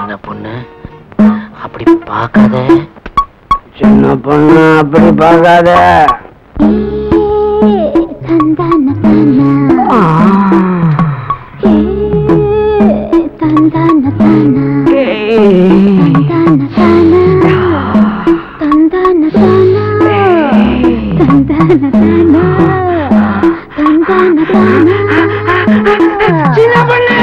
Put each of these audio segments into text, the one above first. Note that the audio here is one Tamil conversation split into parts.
சின்ன பொண்ணு அப்படி பார்க்காத சின்ன பொண்ணு அப்படி பார்க்காத சின்ன பொண்ணு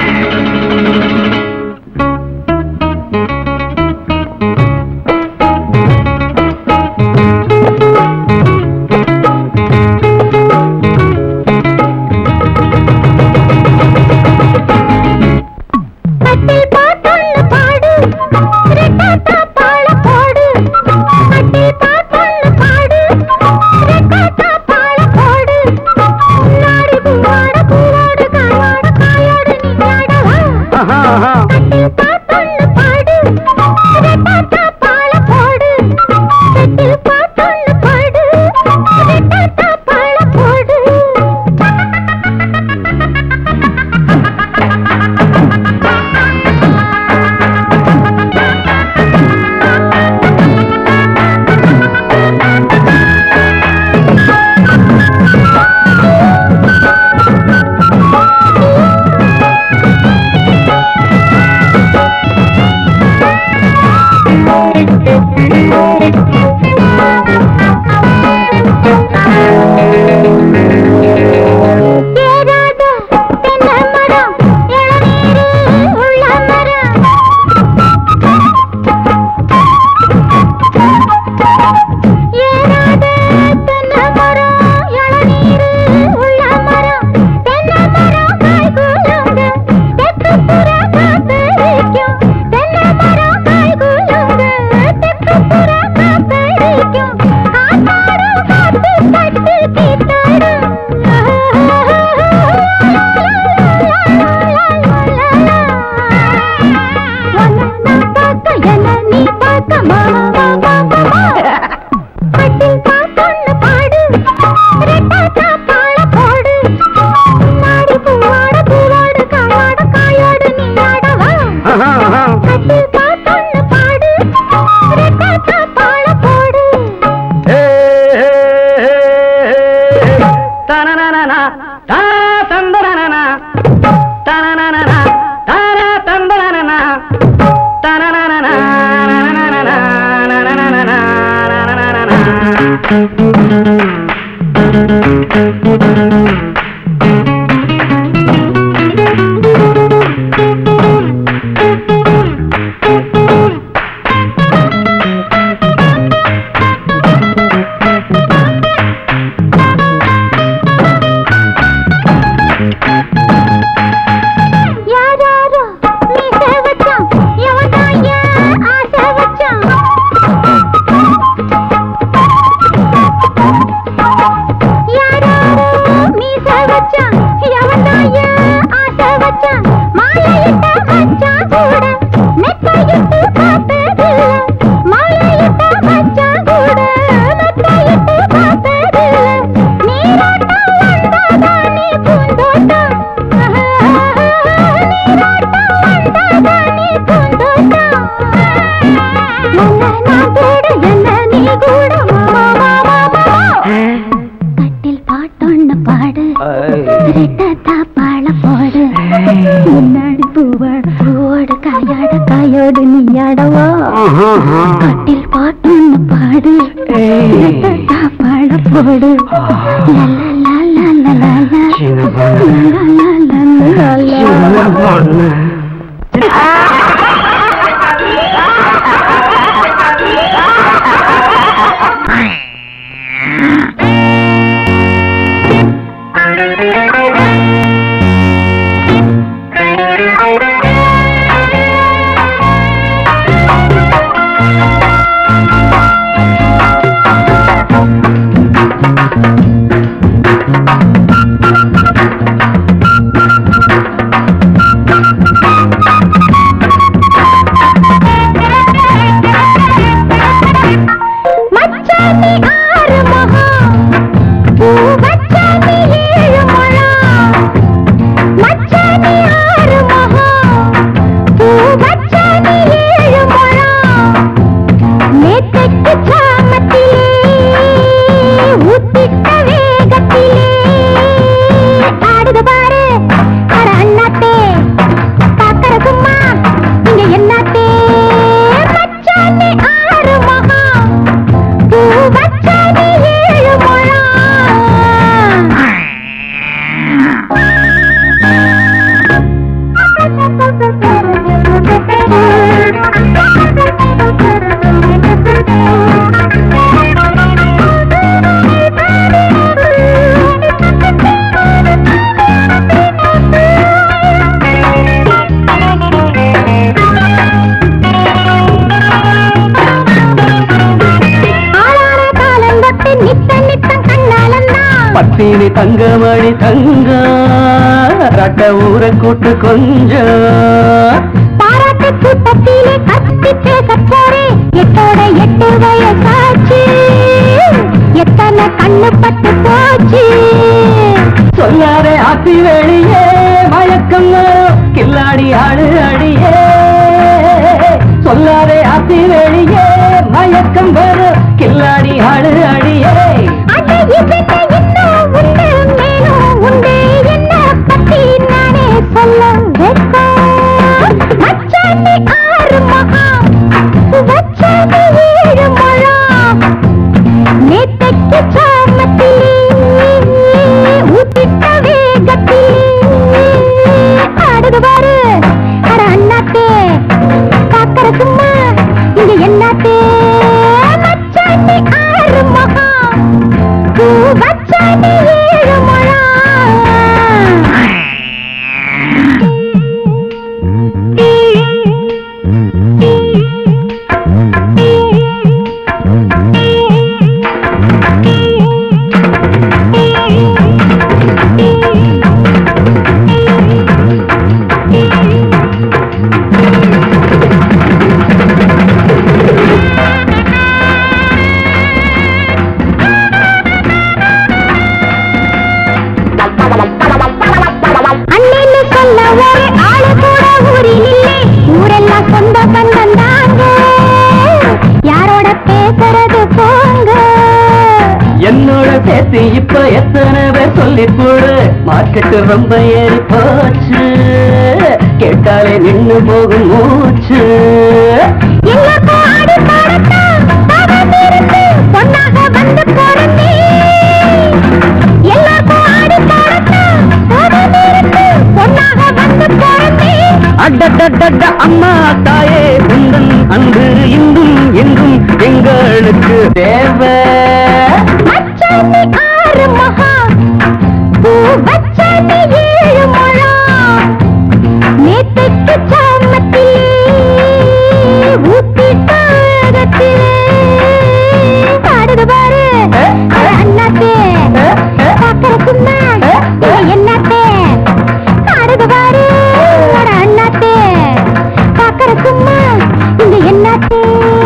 கட்டில் பாட்டொன்னு பாடு தாப்பாள போடு முன்னாடி பூவாட பூவோடு காயாட காயோடு நீயாடவோ கட்டில் பாட்டொன்னு பாடு தாப்பாள போடு லா, லா, லா, லா, லா, லா. லா, லா, லா, லா, லா, லா. Thank you. பத்தினி தங்கமணி தங்க ரட்ட ஊரை கூட்டு கொஞ்சம் பாராட்டு கூட்டத்திலே கத்தி பேசப்போரே எட்டோட எட்டு வயசாச்சு எத்தனை கண்ணு பட்டு போச்சு சொல்லாரே ஆத்தி வெளியே மயக்கம் கில்லாடி ஆடு அடியே சொல்லாரே ஆத்தி வெளியே மயக்கம் வரும் கில்லாடி ஆடு அடியே அட இதுக்கு இன்னும் உண்டு மேலும் உண்டு என்ன பத்தி நானே சொல்ல வைக்கும் மச்சானி ஆறு மகா வச்சானி ஏழு முழம் நேத்தைக்கு சாமத்திலே ஊத்திட்ட வேகத்திலே ஆடுது பாரு அட அண்ணாத்தே பாக்கற சும்மா இங்க என்னாத்தே மச்சானி ஆறு மகா பூ வச்சானி ஏழு முழம் அண்ணன்னு சொல்ல ஒரு ஆளு கூட ஊரில் இல்லை ஊரெல்லாம் சொந்த பந்தம் தாங்க யாரோட பேசுறது போங்க என்னோட சேர்த்து இப்ப எத்தனை பேர் சொல்லி போடு மார்க்கெட்டு ரொம்ப ஏறி போச்சு கேட்டாலே நின்னு போகும் மூச்சு எல்லாருக்கும் ஆடி பாடத்தான் பாவம் இருக்கு பொண்ணாக வந்து பிறந்தே எல்லாருக்கும் ஆடி பாடத்தான் பாவம் இருக்கு பொண்ணாக வந்து பிறந்தே அடடடட அம்மா தாயே உந்தன் அன்பு இன்றும் என்றும் எங்களுக்கு தேவை மச்சானி ஆறு மகா பூ வச்சானி ஏழு முழம் நேத்தைக்கு சாமத்திலே ஊத்திட்டாகத்திலே பாடுது பாரு அட அண்ணாத்தே பாக்கற சும்மா இங்க என்னாத்தே பாடுது பாரு அட அண்ணாத்தே பாக்கற சும்மா இங்க என்னாத்தே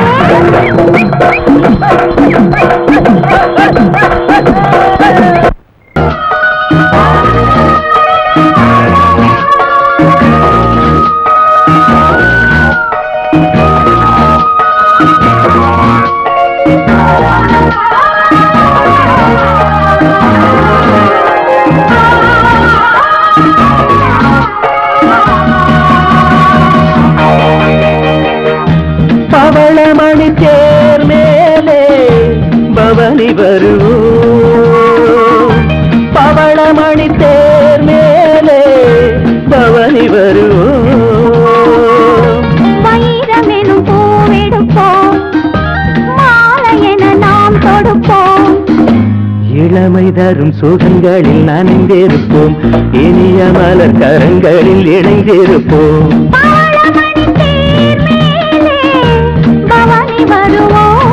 பவளமணி தேர் மேலே பவனி வருவோம் பவளமணி தேர் மேலே பவனி வருவோம் வைரமெனும் பூவெடுப்போம் மாலை என நாம் தொடுப்போம் இளமை தரும் சுகங்களில் நனைந்திருப்போம் இனிய மலர் கரங்களில் இணைந்திருப்போம் பவளமணி தேர் மேலே பவனி வருவோம்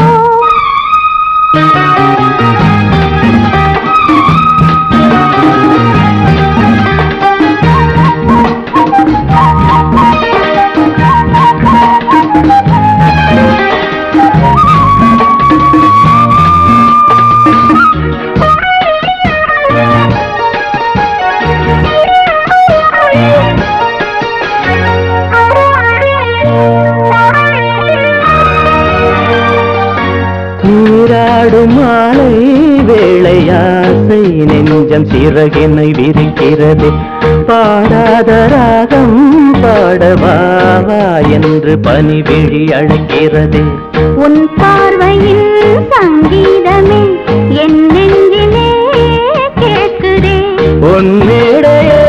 நீராடும் மாலை வேளையாசை நெஞ்சம் சிறகினை விரிக்கிறது பாடாத ராகம் பாடவாவா என்று பனிவிழி அழைக்கிறது உன் பார்வையில் சங்கீதமே என் நெஞ்சிலே கேட்குதே உன்னிடையே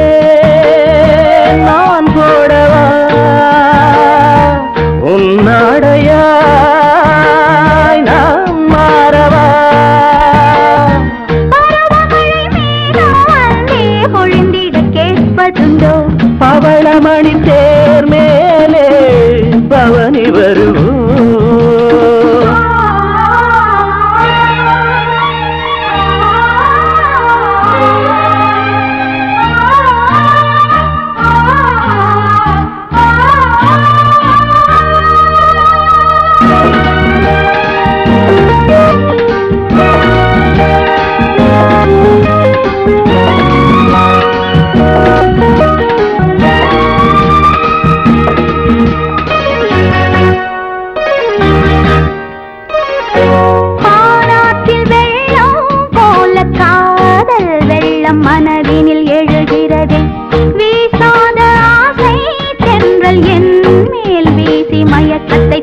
நான் போடவா உன்னாடையாய் நான் மாறவா பருவமழை மேகம் வந்தே பொழிந்திட கேட்பதுண்டோ பவளமணி தேர் மேலே பவனி வருவோம்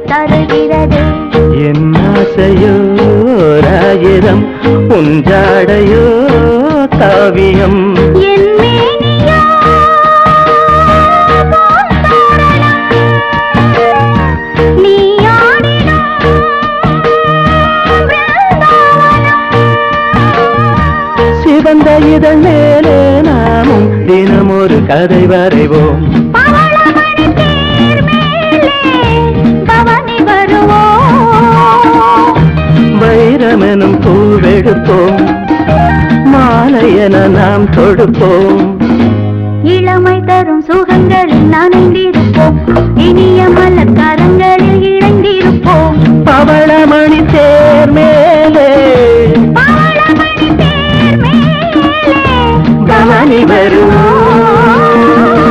தருகிறது என் ஆசையோ ராயிரம் உஞ்சாடையோ காவியம் என் மேனியோ பூந்தோரணம். நீ ஆடிடும் பிருந்தாவனம். சிவந்த இதழ் மேலே நாமும் தினம் ஒரு கதை வரைவோம் பவளமணி தேர் மேலே பவனி வருவோம் வைரமெனும் பூவெடுப்போம் மாலையென நாம் தொடுப்போம் இளமை தரும் சுகங்களில் நனைந்திருப்போம் இனிய மலர் கரங்களில் இணைந்திருப்போம் பவளமணி தேர் மேலே பவளமணி தேர் மேலே பவனி வருவோம்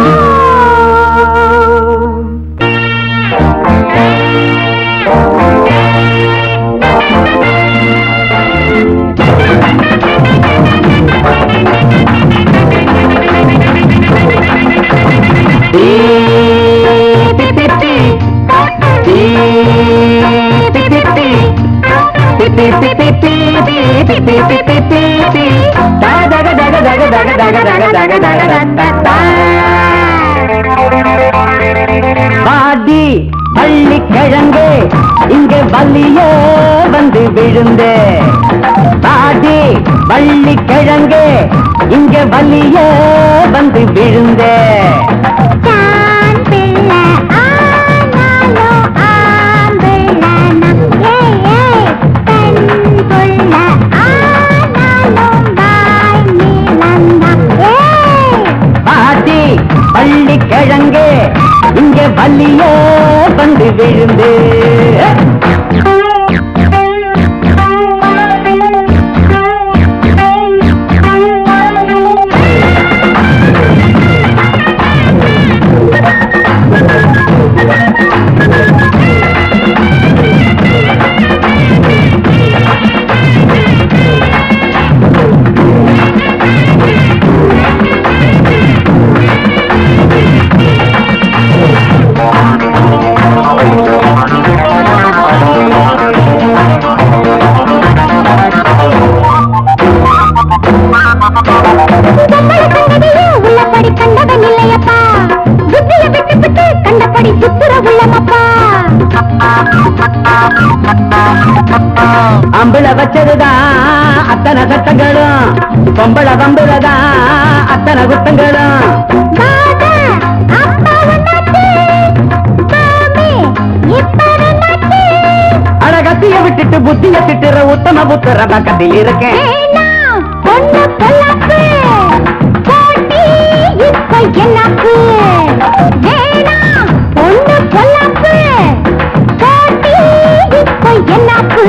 பாடி பள்ளி கிழங்கு இங்க வள்ளிய வந்து விழுந்தே பாடி வள்ளி கிழங்கு இங்க வள்ளிய வந்து விழுந்தே தான் பிள்ளை ஆனாலும் ஆம்பிள்ளை ஏய் ஏய் பெண் புள்ள ஆனாலும் வாய் நீளந்தா ஏய் பாட்டி பள்ளி கிழங்கு இங்க வள்ளிய வந்து விழுந்து பொம்பளை கண்டதையே உள்ளபடி கண்டவன் இல்லையப்பா புத்திய விட்டு விட்டு கண்டபடி சுத்துற உள்ளமப்பா அம்புல வச்சதுதான் அத்தனை சட்டங்களும் பொம்பளை வம்புலதான் அத்தனை குத்தங்களும் பாதா அப்பா வந்தாச்சு பாபி இப்ப வந்தாச்சு அழகத்திய விட்டுட்டு புத்திய திட்டுற உத்தம புத்திர பக்கத்தில் இருக்கேன் வேணாம் பொண்ணு பொல்லாப்பு போட்டி இப்ப என்னாப்பு வேணாம் பொண்ணு பொல்லாப்பு போட்டி இப்ப என்னாப்பு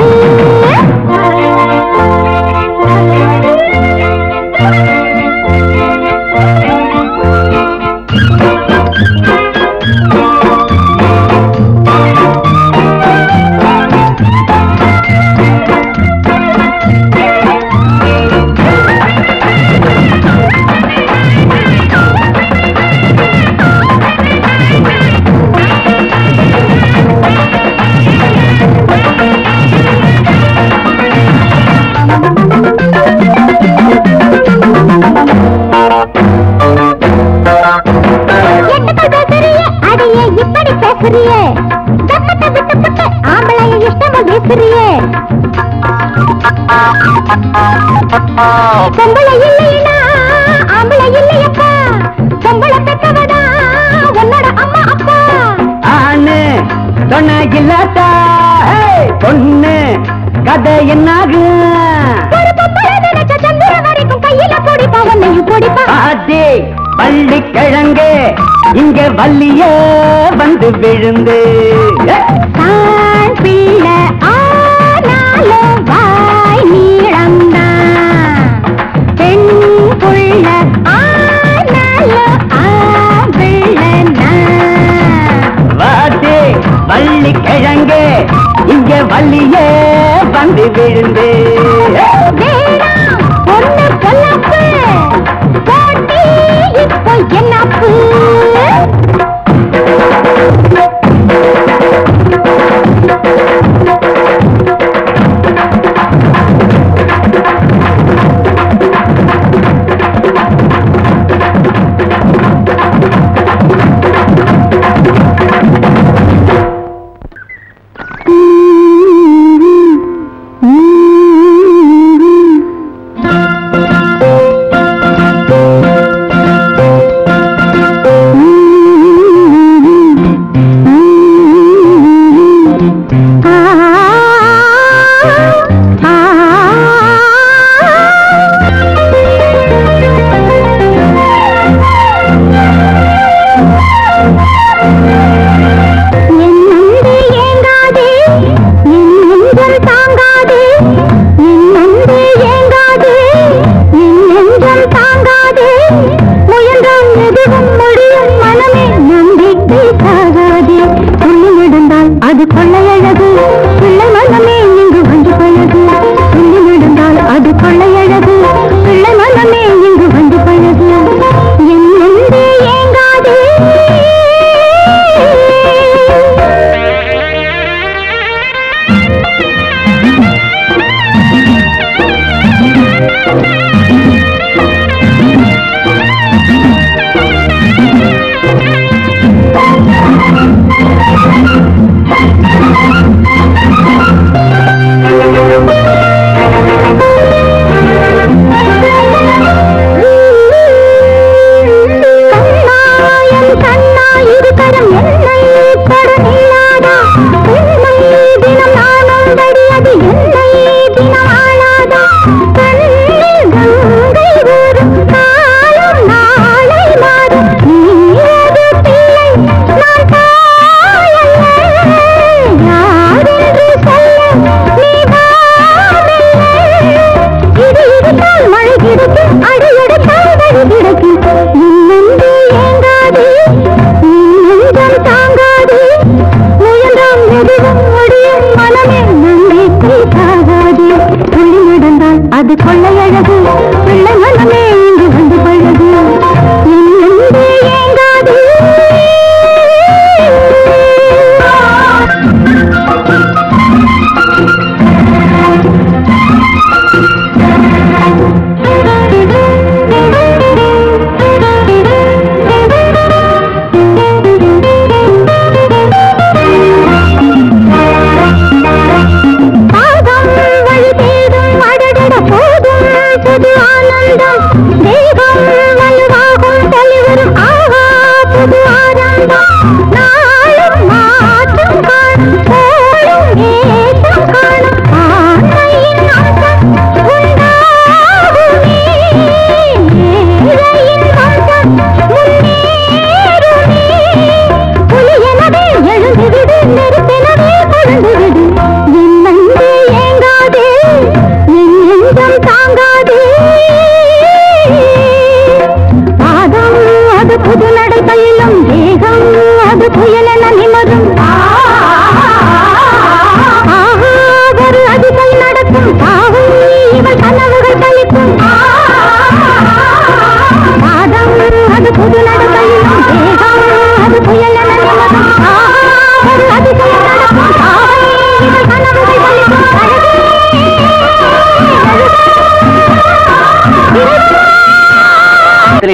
எட்டுக்கள் பேசுறியே அடியே இப்படி பேசுறியே வெக்கத்தை விட்டு விட்டு ஆம்பளைய இஷ்டமா பேசுறியே பொம்பளை இல்லையா ஆம்பளை இல்லையப்பா பொம்பளை பெத்தவடா உன்னோட அம்மா அப்பா ஆணு சொன்ன இல்லாட்டா ஏய், பொண்ணு கதை என்னாகும் ஒரு பொம்பளை நினைச்ச சந்திர வரைக்கும் கையில பொடிப்பா உன்னையும் பொடிப்பா பாட்டி பள்ளி கிழங்கு இங்க வள்ளிய வந்து விழுந்து ஏய், தான் பிள்ளை ஆனாலும் வாய் நீளம்தான் பெண் புள்ள ஆனாலும் ஆம்பிள்ளனா பாட்டி பள்ளி கிழங்கு இங்க வள்ளிய வந்து விழுந்து ஏய், வேணாம் பொண்ணு பொல்லாப்பு போட்டி இப்போ என்னாப்பு ஆ